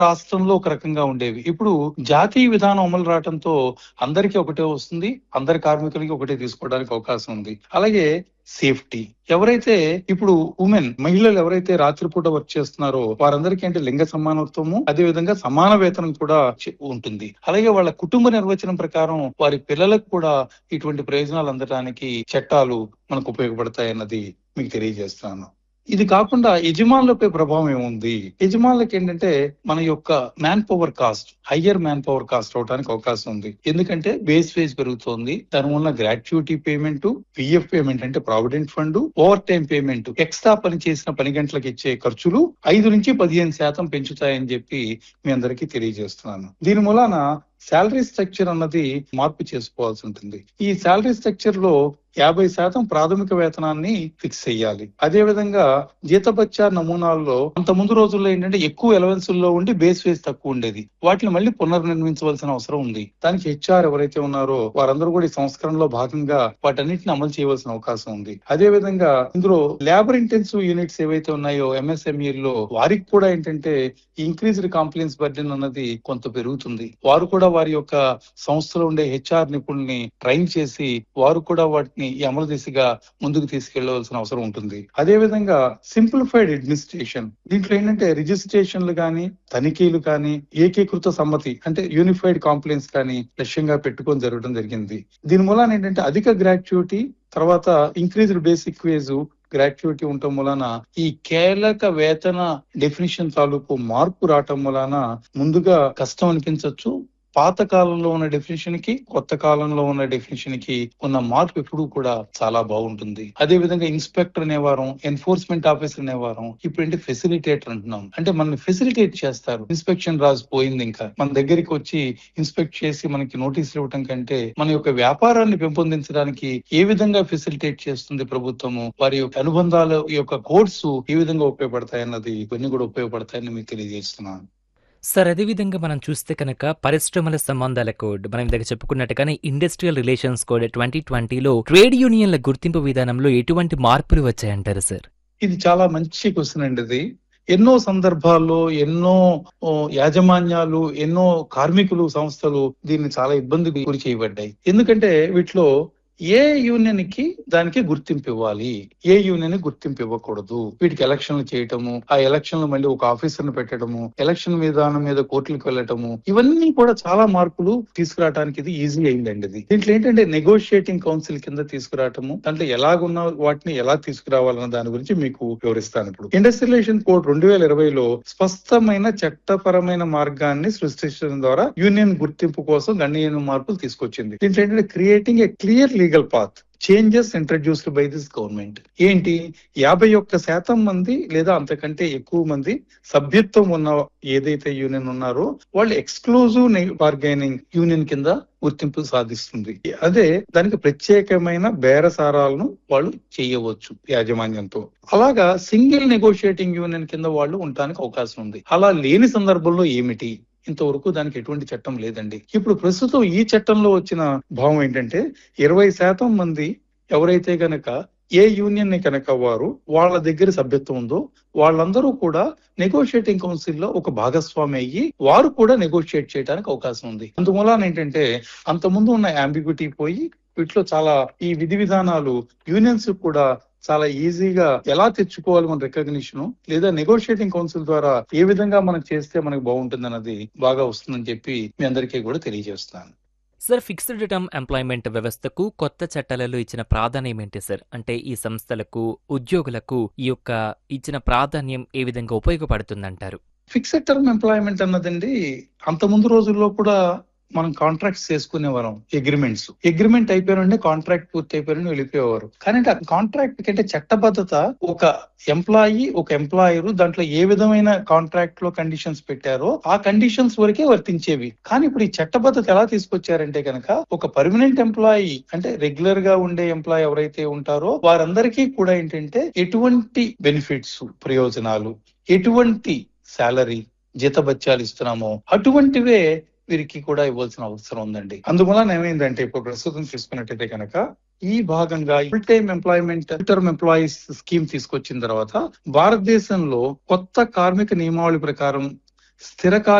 రాష్ట్రంలో ఒక రకంగా ఉండేవి ఇప్పుడు జాతీయ విధానం అమలు రావడంతో అందరికీ ఒకటే వస్తుంది అందరి కార్మికులకి ఒకటే తీసుకోవడానికి అవకాశం ఉంది అలాగే సేఫ్టీ ఎవరైతే ఇప్పుడు ఉమెన్ మహిళలు ఎవరైతే రాత్రిపూట వర్క్ చేస్తున్నారో వారందరికీ అంటే లింగ సమానత్వము అదే విధంగా సమాన వేతనం కూడా చే- ఉంటుంది అలాగే వాళ్ళ కుటుంబ నిర్వచనం ప్రకారం వారి పిల్లలకు కూడా ఇటువంటి ప్రయోజనాలు అందడానికి చట్టాలు మనకు ఉపయోగపడతాయి అన్నది మీకు తెలియజేస్తున్నాను ఇది కాకుండా యజమానులపై ప్రభావం ఏముంది యజమానులకు ఏంటంటే మన యొక్క manpower cost higher manpower cost అవడానికి అవకాశం ఉంది ఎందుకంటే బేస్ వేజ్ పెరుగుతోంది దానివల్ల గ్రాట్యుటీ పేమెంట్ పిఎఫ్ పేమెంట్ అంటే provident fund overtime payment extra పని చేసిన పని గంటలకు ఇచ్చే ఖర్చులు ఐదు నుంచి పదిహేను శాతం పెంచుతాయని చెప్పి మీ అందరికీ తెలియజేస్తున్నాను దీని మూలాన శాలరీ స్ట్రక్చర్ అన్నది మార్పు చేసుకోవాల్సి ఉంటుంది ఈ శాలరీ స్ట్రక్చర్ లో యాభై శాతం ప్రాథమిక వేతనాన్ని ఫిక్స్ చేయాలి అదే విధంగా జీతభత్యా నమూనాల్లో అంత ముందు రోజుల్లో ఏంటంటే ఎక్కువ ఎలవెన్సుల్లో ఉండి బేస్ వేస్ తక్కువ ఉండేది వాటిని మళ్ళీ పునర్నిర్మించవలసిన అవసరం ఉంది దానికి హెచ్ఆర్ ఎవరైతే ఉన్నారో వారందరూ కూడా ఈ సంస్కరణలో భాగంగా వాటన్నిటిని అమలు చేయవలసిన అవకాశం ఉంది అదే విధంగా ఇందులో లేబర్ ఇంటెన్సివ్ యూనిట్స్ ఏవైతే ఉన్నాయో MSME లో వారికి కూడా ఏంటంటే ఇంక్రీజ్డ్ కాంప్లైన్స్ బర్డెన్ అన్నది కొంత పెరుగుతుంది వారు కూడా వారి యొక్క సంస్థలో ఉండే హెచ్ఆర్ నిపుణుల్ని ట్రైన్ చేసి వారు కూడా వాటిని ఈ అమలు దిశగా ముందుకు తీసుకెళ్లవలసిన అవసరం ఉంటుంది అదే విధంగా సింప్లిఫైడ్ అడ్మినిస్ట్రేషన్ దీంట్లో ఏంటంటే రిజిస్ట్రేషన్లు కానీ తనిఖీలు కానీ ఏకీకృత సమ్మతి అంటే యూనిఫైడ్ కాంప్లైన్స్ కానీ లక్ష్యంగా పెట్టుకొని జరగడం జరిగింది దీని మూలాన ఏంటంటే అధిక గ్రాట్యుటీ తర్వాత ఇంక్రీజ్డ్ బేసిక్ వేజ్ గ్రాట్యుటీ ఉండటం వలన ఈ కీలక వేతన డెఫినిషన్ తాలూకు మార్పు రావటం వలన ముందుగా కష్టం అనిపించవచ్చు పాత కాలంలో ఉన్న డెఫినేషన్ కి కొత్త కాలంలో ఉన్న డెఫినేషన్ కి ఉన్న మార్పు ఎప్పుడు కూడా చాలా బాగుంటుంది అదే విధంగా ఇన్స్పెక్టర్ అనేవారం ఎన్ఫోర్స్మెంట్ ఆఫీసర్ అనేవారం ఇప్పుడు ఏంటి ఫెసిలిటేటర్ అంటున్నాం అంటే మనల్ని ఫెసిలిటేట్ చేస్తారు ఇన్స్పెక్షన్ రాజు పోయింది ఇంకా మన దగ్గరికి వచ్చి ఇన్స్పెక్ట్ చేసి మనకి నోటీసులు ఇవ్వటం కంటే మన యొక్క వ్యాపారాన్ని పెంపొందించడానికి ఏ విధంగా ఫెసిలిటేట్ చేస్తుంది ప్రభుత్వము వారి యొక్క అనుబంధాల యొక్క కోర్సు ఏ విధంగా ఉపయోగపడతాయి అన్నది ఇవన్నీ కూడా ఉపయోగపడతాయని మీకు తెలియజేస్తున్నాను సార్ అదేవిధంగా మనం చూస్తే కనుక పరిశ్రమల సంబంధాల కోడ్ మనం ఇందాక చెప్పుకున్నట్టుగానే ఇండస్ట్రియల్ రిలేషన్స్ కోడ్ ట్వంటీ ట్వంటీలో ట్రేడ్ యూనియన్ల గుర్తింపు విధానంలో ఎటువంటి మార్పులు వచ్చాయంటారు సార్ ఇది చాలా మంచి క్వశ్చన్ అండి ఇది ఎన్నో సందర్భాల్లో ఎన్నో ఓ, యాజమాన్యాలు ఎన్నో కార్మికులు సంస్థలు దీన్ని చాలా ఇబ్బందికి గురి చేయబడ్డాయి ఎందుకంటే వీటిలో ఏ యూనియన్ కి దానికి గుర్తింపు ఇవ్వాలి ఏ యూనియన్ గుర్తింపు ఇవ్వకూడదు వీటికి ఎలక్షన్లు చేయటము ఆ ఎలక్షన్లు మళ్ళీ ఒక ఆఫీసర్ ని పెట్టడము ఎలక్షన్ విధానం మీద కోర్టులకు వెళ్ళటము ఇవన్నీ కూడా చాలా మార్పులు తీసుకురావడానికి ఇది ఈజీ అయిందండి ఇది దీంట్లో ఏంటంటే నెగోషియేటింగ్ కౌన్సిల్ కింద తీసుకురావటము దాంట్లో ఎలాగున్న వాటిని ఎలా తీసుకురావాలన్న దాని గురించి మీకు వివరిస్తాను ఇప్పుడు ఇండస్ట్రియలైజేషన్ కోడ్ రెండు వేల ఇరవైలో స్పష్టమైన చట్టపరమైన మార్గాన్ని సృష్టించడం ద్వారా యూనియన్ గుర్తింపు కోసం గణనీయమైన మార్పులు తీసుకొచ్చింది దీంట్లో ఏంటంటే creating a clear legal path changes introduced by this government ఏంటి యాభై ఒక్క శాతం మంది లేదా అంతకంటే ఎక్కువ మంది సభ్యత్వం ఉన్న ఏదైతే యూనియన్ ఉన్నారో వాళ్ళు ఎక్స్క్లూజివ్ బార్గైనింగ్ యూనియన్ కింద గుర్తింపు సాధిస్తుంది అదే దానికి ప్రత్యేకమైన బేరసారాలను వాళ్ళు చేయవచ్చు యాజమాన్యంతో అలాగా సింగిల్ నెగోషియేటింగ్ యూనియన్ కింద వాళ్ళు ఉండటానికి అవకాశం ఉంది అలా లేని సందర్భంలో ఏమిటి ఇంతవరకు దానికి ఎటువంటి చట్టం లేదండి ఇప్పుడు ప్రస్తుతం ఈ చట్టంలో వచ్చిన భావం ఏంటంటే ఇరవై శాతం మంది ఎవరైతే గనక ఏ యూనియన్ ని కనుక వారు వాళ్ళ దగ్గర సభ్యత్వం ఉందో వాళ్ళందరూ కూడా నెగోషియేటింగ్ కౌన్సిల్ లో ఒక భాగస్వామి అయ్యి వారు కూడా నెగోషియేట్ చేయడానికి అవకాశం ఉంది అందువలన ఏంటంటే అంత ముందు ఉన్న అంబిగ్యూటీ పోయి వీటిలో చాలా ఈ విధి విధానాలు యూనియన్స్ కూడా చాలా ఈజీగా ఎలా తెచ్చుకోవాలి మన రికగ్నిషన్ లేదా నెగోషియేటింగ్ కౌన్సిల్ ద్వారా ఏ విధంగా మనం చేస్తే మనకు బాగుంటుంది అన్నది బాగా వస్తుందని చెప్పి మీ అందరికీ కూడా తెలియజేస్తున్నాను సార్ ఫిక్స్డ్ టర్మ్ ఎంప్లాయ్మెంట్ వ్యవస్థకు కొత్త చట్టాలలో ఇచ్చిన ప్రాధాన్యం ఏంటి సార్ అంటే ఈ సంస్థలకు ఉద్యోగులకు ఈ యొక్క ఇచ్చిన ప్రాధాన్యం ఏ విధంగా ఉపయోగపడుతుందంటారు ఫిక్స్డ్ టర్మ్ ఎంప్లాయ్మెంట్ అన్నదండి అంత ముందు రోజుల్లో కూడా మనం కాంట్రాక్ట్స్ చేసుకునేవారం అగ్రిమెంట్స్ అగ్రిమెంట్ అయిపోయిన కాంట్రాక్ట్ పూర్తి అయిపోయిన వెళ్ళిపోయేవారు కానీ ఆ కాంట్రాక్ట్ కంటే చట్టబద్ధత ఒక ఎంప్లాయీ ఒక ఎంప్లాయర్ దాంట్లో ఏ విధమైన కాంట్రాక్ట్ లో కండిషన్స్ పెట్టారో ఆ కండిషన్స్ వరకే వర్తించేవి కానీ ఇప్పుడు ఈ చట్టబద్ధత ఎలా తీసుకొచ్చారంటే కనుక ఒక పర్మనెంట్ ఎంప్లాయీ అంటే రెగ్యులర్ గా ఉండే ఎంప్లాయీ ఎవరైతే ఉంటారో వారందరికీ కూడా ఏంటంటే ఎటువంటి బెనిఫిట్స్ ప్రయోజనాలు ఎటువంటి శాలరీ జీతభత్యాలు ఇస్తున్నామో అటువంటివే వీరికి కూడా ఇవ్వాల్సిన అవసరం ఉందండి అందువలన ఏమైందంటే ఇప్పుడు ప్రస్తుతం తీసుకున్నట్టయితే కనుక ఈ భాగంగా full time employment term employees scheme తీసుకొచ్చిన తర్వాత భారతదేశంలో కొత్త కార్మిక నియమావళి ప్రకారం స్థిరకాల